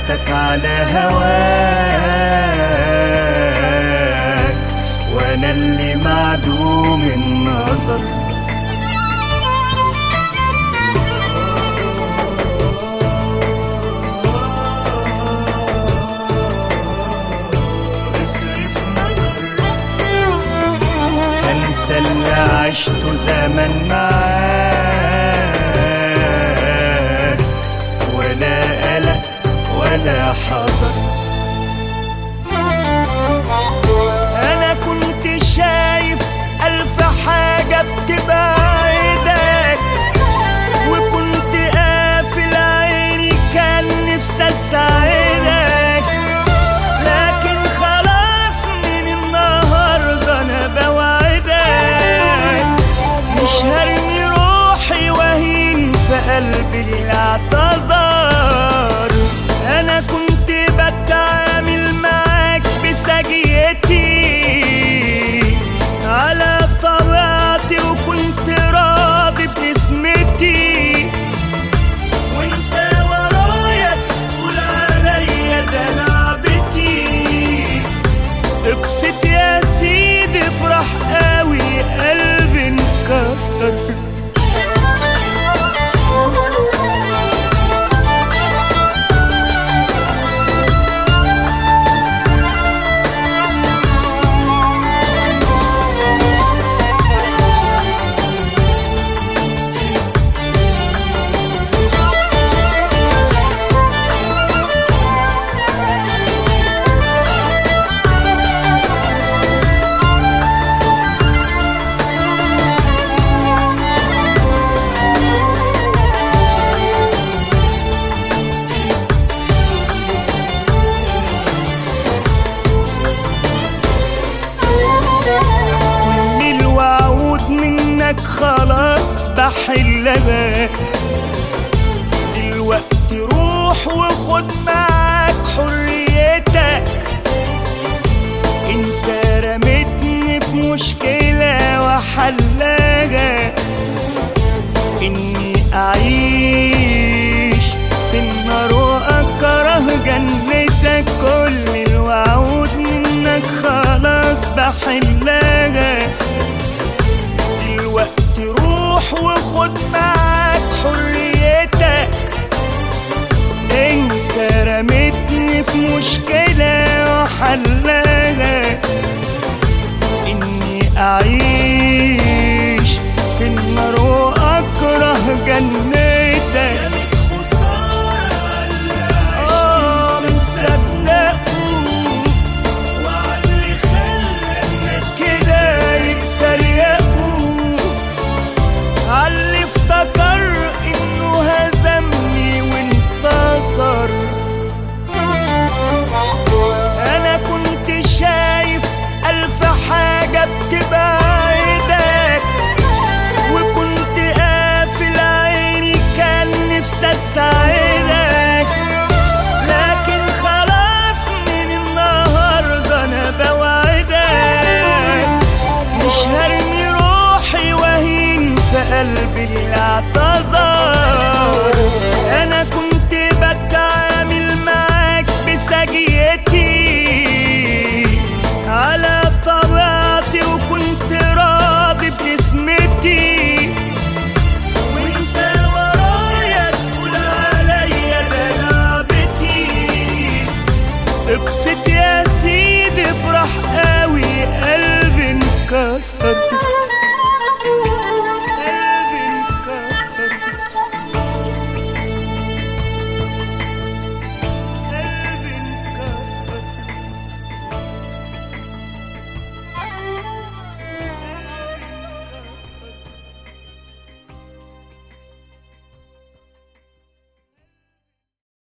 خدتك على هواك وانا اللي معدوم النظر اصرف نظر هنسى اللي عشته زمان معاك ولا قلق ولا حذر انا كنت شايف الف حاجة بتبعدك وكنت قافل عيني كان نفسي اساعدك لكن خلاص من النهارده انا بوعدك مش هرمي روحي وهين في قلبي للاعتذار انا كنت بتعامل معاك بسجيتي على طبيعتي وكنت راضي باسمتي وانت ورايا تقول عليا ده لعبتي ابسط يا سيدي افرح قوي قلبي انكسر كل الوعود منك خلاص بحلها دلوقتي روح وخد معاك حريتك